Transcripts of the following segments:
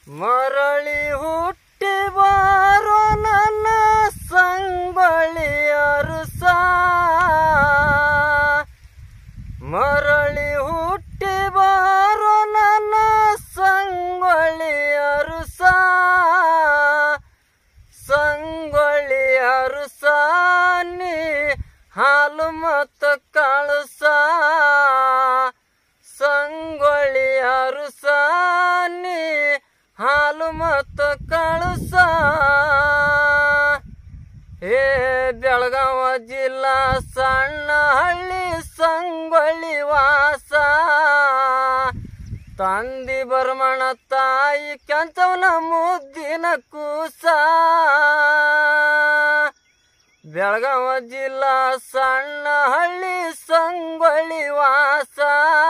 ಮರಳಿ ಹುಟ್ಟಿ ಬಾರೋ ನನ್ನ ಸಂಗೊಳ್ಳಿ ಅರುಸ ಮರಳಿ ಹುಟ್ಟಿ ಬಾರೋ ನನ್ನ ಸಂಗೊಳ್ಳಿ ಅರುಸ ಸಂಗೊಳ್ಳಿ ಅರುಸ ನೀ ಹಾಲು ಮತ್ತು ಕಳಸ ಸಂಗೊಳ್ಳಿ ಅರುಸ ನೀ ಹಾಲು ಮತ್ತು ಕಳಸ ಏ ಬೆಳಗಾವ ಜಿಲ್ಲಾ ಸಣ್ಣ ಹಳ್ಳಿ ಸಂಗೊಳ್ಳಿ ವಾಸ ತಂದಿ ಬರ್ಮಣ ತಾಯಿ ಕೆಂಚವನ ಮುದ್ದಿನ ಕೂಸ ಬೆಳಗಾವ ಜಿಲ್ಲಾ ಸಣ್ಣ ಹಳ್ಳಿ ಸಂಗೊಳ್ಳಿ ವಾಸ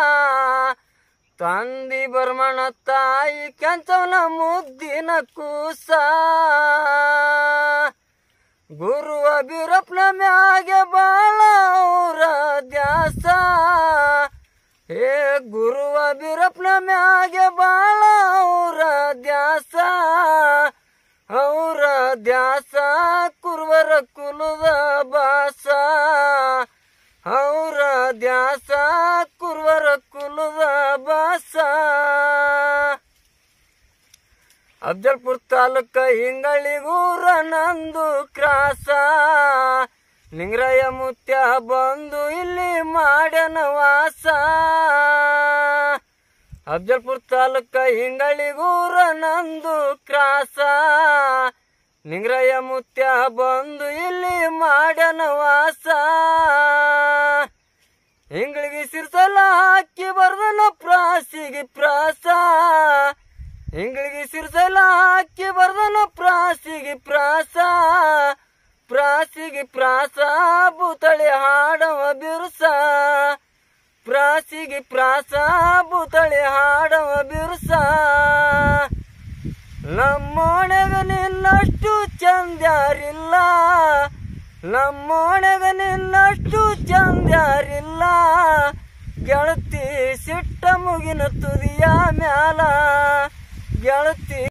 ತಂದಿ ಬರ್ಮಣ ತಾಯಿ ಕೆಂಚವನ ಮುದ್ದಿನ ಕೂಸ ಗುರುವ ಬೀರಪ್ಪನ ಮ್ಯಾಗೆ ಬಾಳ ಔರ ದ್ಯಾಸ ಏ ಗುರುವ ಬೀರಪ್ಪನ ಮ್ಯಾಗೆ ಬಾಳ ಔರ ದ್ಯಾಸ ಔರ ದ್ಯಾಸ ಕುರುವರ ಕುಲದ ಬಾಸ ಔರ ದ್ಯಾಸ ಕುರುವರ ಕುಲದ ಬಾಸ ಅಫ್ಜಲ್ಪುರ್ ತಾಲೂಕ ಹಿಂಗಳಿಗೂರ ನಂದು ಕ್ರಾಸ ನಿಂಗ್ರಯ್ಯ ಮುತ್ಯ ಬಂದು ಇಲ್ಲಿ ಮಾಡ್ಯನ ವಾಸ ಅಫ್ಜಲ್ಪುರ್ ತಾಲೂಕ ಹಿಂಗಳಿಗೂರ ನಂದು ಕ್ರಾಸ ನಿಂಗ್ರಯ್ಯ ಮುತ್ಯ ಬಂದು ಇಲ್ಲಿ ಮಾಡ್ಯನ ವಾಸ ಹಿಂಗಳಿಗೆ ಸಿರ್ಸಲ ಹಾಕಿ ಬರ್ದನ ಪ್ರಾಸಿಗೆ ಪ್ರಾಸ ಹಿಂಗಳಿಗೆ ಸಿರ್ಸಲ ಹಾಕಿ ಬರ್ದನ ಪ್ರಾಸಿಗೆ ಪ್ರಾಸ ಪ್ರಾಸಿಗೆ ಪ್ರಾಸ ಬುತಳಿ ಹಾಡವ ಬಿರುಸ ಪ್ರಾಸಿಗೆ ಪ್ರಾಸ ಬುತಳಿ ಹಾಡವ ಬಿರುಸ ನಮ್ಮೊಣಗ ನಿನ್ನಷ್ಟು ಚಂದ್ಯಾರಿಲ್ಲ ನಮ್ಮೊಣಗ ನಿನ್ನಷ್ಟು ಚಂದ್ಯಾರಿಲ್ಲ ಗೆಳತಿ ಸಿಟ್ಟ ಮುಗಿನ ತುದಿಯ ಮ್ಯಾಲ ಗೆಳತಿ